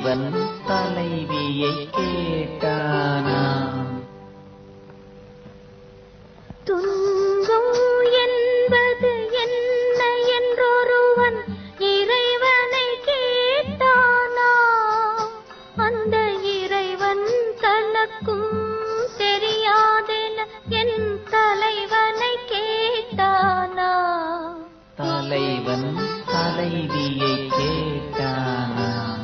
தலைவன் தலைவியை கேட்டானாம் துன்பம் என்பது என்ன என்றொருவன் இறைவனை கேட்டானா அந்த இறைவன் தனக்கும் தெரியாதென என் தலைவனை கேட்டானா தலைவன் தலைவியை கேட்டானாம்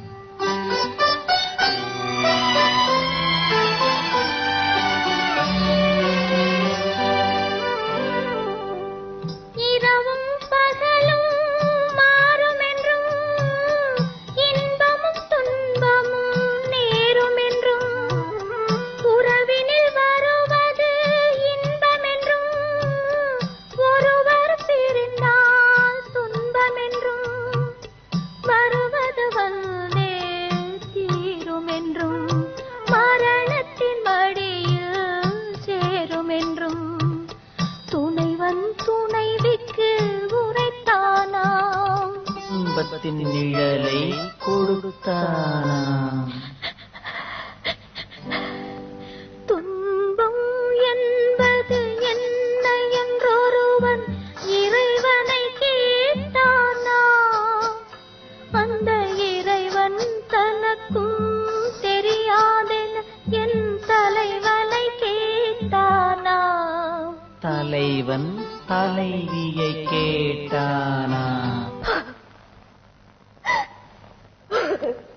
இரவும் பகலும் மாறும் என்றும் இன்பமும் துன்பமும் நேரும் என்றும் உறவினில் வருவது இன்பம் என்றும் ஒருவர் பிரிந்தால் துன்பம் என்றும் வருவது வந்தே தீரும் என்றும் மரணத்தின் மடியில் சேரும் என்றும் துணைவன் துணைவிக்கு உரைத்தானாம் இன்பத்தின் நிழலை கொடுத்தானாம் துன்பம் என்பது என்ன என்றொருவன் இறைவனை கேட்டானா அந்த இறைவன் தனக்கும் தெரியாதென என் தலைவனை கேட்டானா தலைவன் தலைவியை கேட்டானாம்